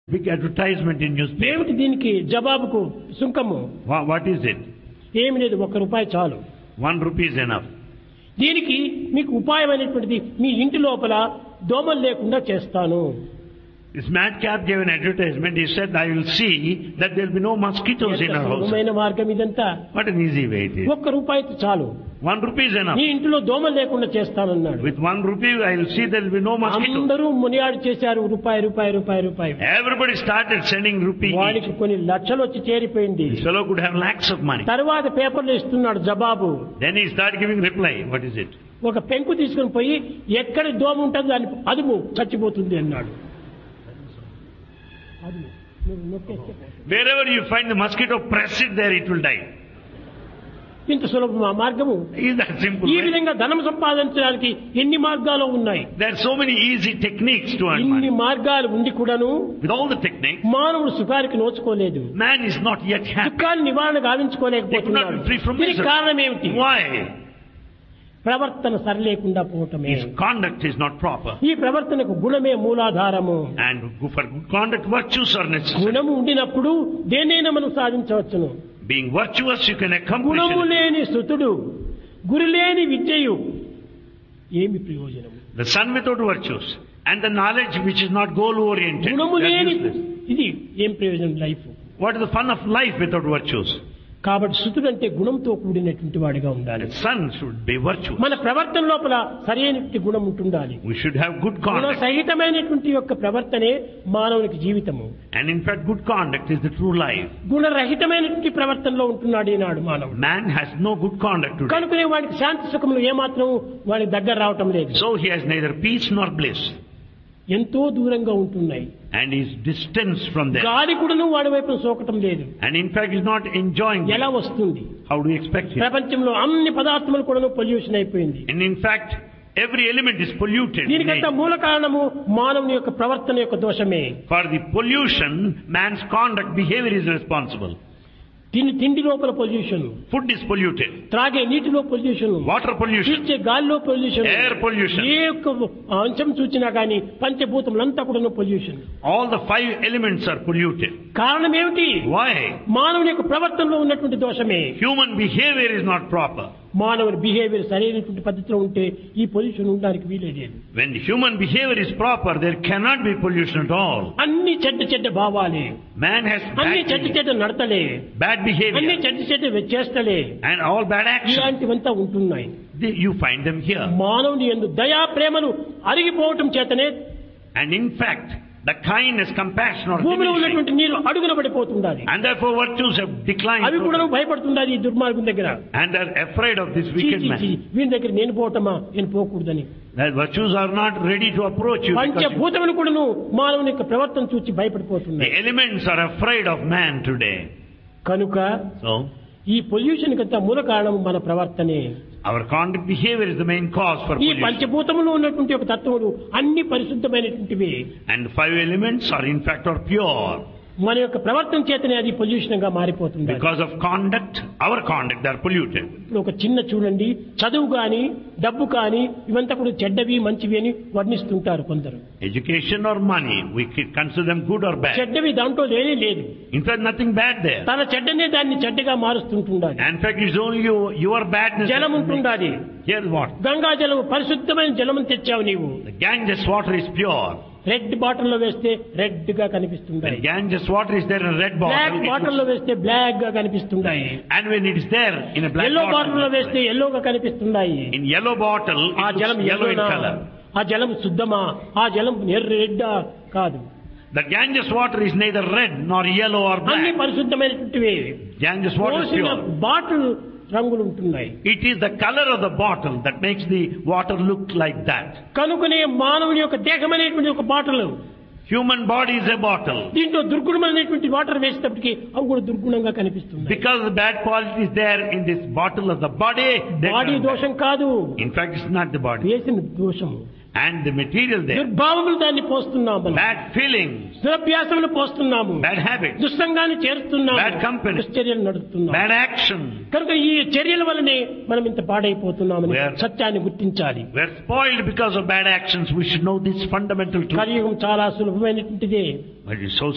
Big advertisement in newspaper. ఏమిటి దీనికి జవాబుకు సుంకము Wha- What is it? ఏమి లేదు ఒక్క రూపాయి చాలు One rupee is enough. దీనికి మీకు ఉపాయమైనటువంటిది మీ ఇంటి లోపల దోమలు లేకుండా చేస్తాను This madcap gave an advertisement. He said, I will see that there will be no mosquitoes in ఎంత our house. సులభమైన మార్గం ఇదంతా What an easy way it is. ఒక్క రూపాయి చాలు One rupee is enough. నీ ఇంటిలో దోమలు లేకుండా చేస్తానన్నాడు With one rupee, I will see there will be no mosquitoes. అందరూ మునియాడు చేశారు రూపాయి రూపాయి రూపాయి రూపాయి Everybody started sending rupee వాడికి each. కొన్ని లక్షలు వచ్చి చేరిపోయింది This fellow could have lakhs of money. తర్వాత పేపర్లో ఇస్తున్నాడు జవాబు Then he started giving reply. What is it? ఒక పెంకు తీసుకుని పోయి ఎక్కడ దోమ ఉంటుందో దాన్ని అదుము చచ్చిపోతుంది అన్నాడు అదుము. నువ్వు నొక్కేస్తే Wherever you find the mosquito, press it there, it will die. ఇంత సులభం ఆ మార్గము Is that simple? ఈ way? విధంగా ధనం సంపాదించడానికి ఎన్ని మార్గాలు ఉన్నాయి There are so many easy techniques to earn ఇన్ని money. మార్గాలు ఉండి కూడాను With all the techniques, మానవుడు సుఖానికి నోచుకోలేదు man is not yet happy. దుఃఖాన్ని నివారణ గావించుకోలేకపోతున్నాడు They could not be free from దీనికి misery. కారణం ఏమిటి Why? ప్రవర్తన సరిలేకుండా పోవటమే His conduct is not proper. ఈ ప్రవర్తనకు గుణమే మూలాధారము And for good conduct, virtues are necessary. గుణము ఉండినప్పుడు దేనైనా మనం సాధించవచ్చును Being virtuous, you can accomplish గుణము it. లేని స్థుతుడు గురి లేని విద్యయు ఏమి ప్రయోజనం The son without virtues and the knowledge which is not goal oriented. గుణము లేని ఇది ఏం ప్రయోజనం life What is the fun of life without virtues? కాబట్టి శృతుడు అంటే గుణంతో కూడినటువంటి వాడిగా ఉండాలి The son should be virtuous. మన ప్రవర్తన లోపల సరైనటువంటి గుణం ఉంటుండాలి We should have good గుణ conduct. సహితమైనటువంటి యొక్క ప్రవర్తనే మానవునికి జీవితము And in fact, good conduct is the true life. గుణరహితమైనటువంటి ప్రవర్తనలో ఉంటున్నాడు ఈనాడు మానవుడు Man has no good conduct today. కనుకనే వాడికి శాంతి సుఖములు ఏమాత్రం వాడికి దగ్గర రావటం లేదు So he has neither peace nor bliss. ఎంతో దూరంగా ఉంటున్నాయి And is distanced from them. గాలి కూడాను వాడి వైపు సోకటం లేదు And in fact is not enjoying ఎలా it. వస్తుంది How do you expect it? ప్రపంచంలో అన్ని పదార్థములు కూడాను పొల్యూషన్ అయిపోయింది And in fact, every element is polluted. in దీనికంతా nature. మూల కారణము మానవుని యొక్క ప్రవర్తన యొక్క దోషమే For the pollution, man's conduct, behavior is responsible. తిని తిండి లోపల పొల్యూషన్ Food is polluted. త్రాగే నీటిలో పొల్యూషన్ Water pollution. పీల్చే గాలిలో పొల్యూషన్ Air pollution. ఏ ఒక్క అంశం చూసినా గానీ పంచభూతములంతా కూడా pollution All the five elements are polluted. కారణం ఏమిటి Why? మానవుని యొక్క ప్రవర్తనలో ఉన్నటువంటి దోషమే Human behavior is not proper. మానవుని బిహేవియర్ సరైనటువంటి పద్ధతిలో ఉంటే ఈ పొల్యూషన్ ఉండడానికి వీలే లేదు When human behavior is proper, there cannot be pollution at all. అన్ని చెడ్డ చెడ్డ భావాలే Man has అన్ని bad, చెడ్డ చెడ్డ నడతలే bad అన్ని behavior చెడ్డ చెడ్డ చేష్టలే and all bad actions. ఇలాంటివంతా ఉంటున్నాయి They- You find them here. మానవుని ఎందు దయా ప్రేమలు అరిగిపోవటం చేతనే And in fact, the kindness, compassion are భూమిలో diminishing. ఉన్నటువంటి నీరు అడుగున పడిపోతుండాలి And therefore virtues have declined. అవి కూడా totally. భయపడుతుండాలి ఈ దుర్మార్గం దగ్గర And are afraid of this చీ, wicked చీ, చీ, man. వీని దగ్గర నేను పోవటమా నేను పోకూడదని That virtues are not ready to approach you. because you- పంచభూతములు కూడాను మానవుని యొక్క ప్రవర్తన చూచి The భయపడిపోతున్నాయి elements are afraid of man today. కనుక So, ఈ పొల్యూషన్ కంతా మూల కారణం మన ప్రవర్తనే our conduct behavior is the main cause for ఈ pollution. పంచభూతములు ఉన్నటువంటి ఒక తత్వములు అన్ని పరిశుద్ధమైనటువంటివి And the five elements are in fact are pure. మన యొక్క ప్రవర్తన చేతనే అది పొల్యూషన్ గా మారిపోతుంది Because of conduct, our conduct, they are polluted. ఇప్పుడు ఒక చిన్న చూడండి చదువు గాని డబ్బు కానీ ఇవంతా కూడా చెడ్డవి మంచివి అని వర్ణిస్తుంటారు కొందరు Education or money, we could consider them good or bad. చెడ్డవి దాంట్లో లేనే లేదు In fact, nothing bad there. తన చెడ్డనే దాన్ని చెడ్డగా మారుస్తుంటుండాలి In fact, it's only you, your badness. జలం that makes- ఉంటుండాలి Here's what. గంగా జలం పరిశుద్ధమైన జలం తెచ్చావు నీవు The Ganges water is pure. Red bottle లో వేస్తే రెడ్ గా When కనిపిస్తుంటాయి Ganges water is there in a red black bottle, it bottle లో looks- వేస్తే బ్లాక్ గా కనిపిస్తుంటాయి and when it is there in a black yellow bottle లో bottle, వేస్తే ఎల్లోగా కనిపిస్తున్నాయి in yellow bottle, ఆ it జలం looks yellow in ఎల్లోనా? color. ఆ జలం శుద్ధమా ఆ జలం రెడ్డా కాదు The Ganges water is neither red nor yellow or అన్ని black. పరిశుద్ధమైనటువంటివి Ganges water is పోసిన pure. బాటిల్ రంగులు ఉంటున్నాయి It is the color of the bottle that makes the water look like that. కనుకనే మానవుని యొక్క దేహం అనేటువంటి ఒక bottle Human body is a bottle. దీంట్లో దుర్గుణమైనటువంటి వాటర్ వేసేటప్పటికి అవి కూడా దుర్గుణంగా కనిపిస్తుంది Because the bad quality is there in this bottle of the body, they body turn bad. దోషం కాదు in fact it's not the body. వేసిన దోషం And the material there, దుర్భావములు దాన్ని పోస్తున్నాము మనం. bad feelings, దురభ్యాసములు పోస్తున్నాము bad habits, దుస్సంగాన్ని చేరుతున్నాము Bad company. దుశ్చర్యలు నడుస్తున్నాము bad action. కనుక ఈ చర్యల వల్లనే మనం ఇంత పాడైపోతున్నామని We are- సత్యాన్ని గుర్తించాలి We're spoiled because of bad actions. We should know this fundamental truth. కలియుగం చాలా సులభమైనటువంటిదే But it's so